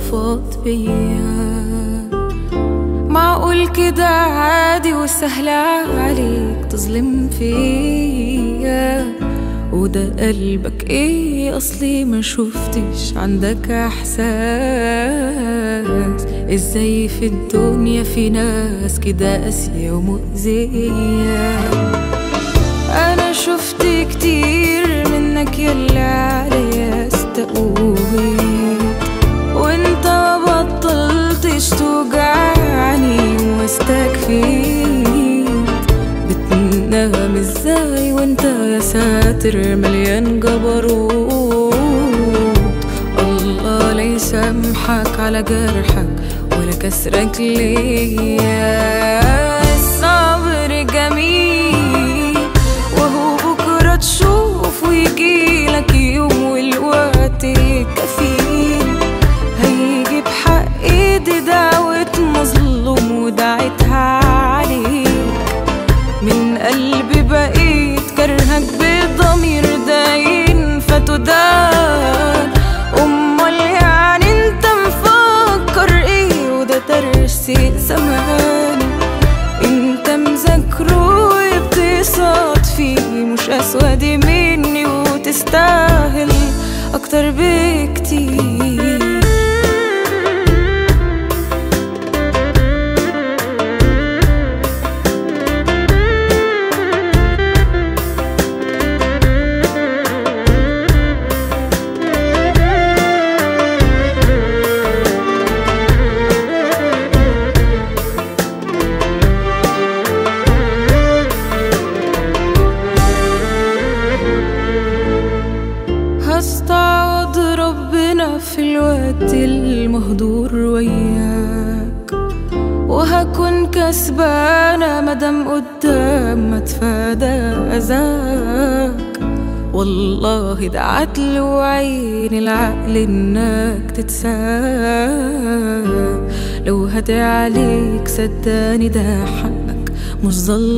فاض بيا معقول كده عادي وسهل عليك تظلم فيا وده قلبك ايه اصلي ما شفتش عندك احساس ازاي في الدنيا في ناس كده قاسية ومؤذية انا شفت كتير منك يلا عليا استقويت وانت ما بطلتش توجعني واستكفيت بتنام ازاي وانت يا ساتر مليان جبروت الله لا يسامحك على جرحك ولا كسرك ليا الصبر جميل وهو بكرة تشوف ويجيلك يوم والوقت كفيل هيجي بحق ايدي دعوة مظلوم ودعيتها عليك من قلبي بقيت كرهك بضمير داين فتدان امال يعني انت مفكر ايه وده ترسي زماني انت مذاكره وبتصاد فيه مش اسود مني وتستاهل اكتر بكتير هستعوض ربنا في الوقت المهدور وياك وهكون كسبانة مدام قدام ما تفادى أذاك والله ده عدل وعين العقل انك تتساب لو هدي عليك صدقني ده حقك مش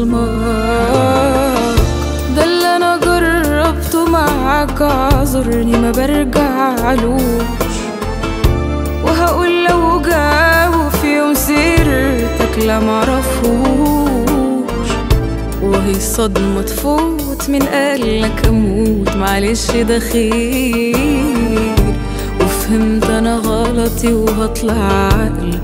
ظلمك ده اللي انا جربته معاك اعذرني ما برجعلوش وهقول لو جاوا في يوم سيرتك لا معرفوش وهي صدمة تفوت من قالك اموت معلش ده خير وفهمت انا غلطي وهطلع عقل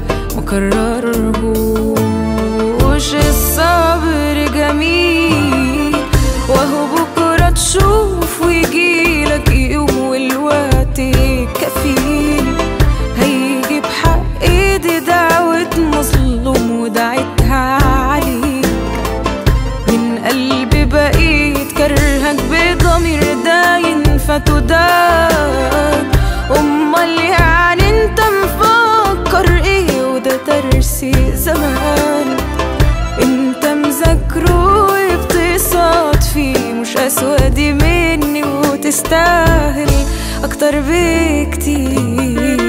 مكررهوش الصبر جميل وهو بكرة تشوف ويجيلك يوم والوقت كفيل هيجي بحق ايدي دعوة مظلوم ودعيتها عليك من قلبي بقيت كرهك بضمير داين فتدان امال يعني انت مفكر ايه وده ترسي زمان انت مذاكره وبتصاد فيه مش اسود مني وتستاهل اكتر بكتير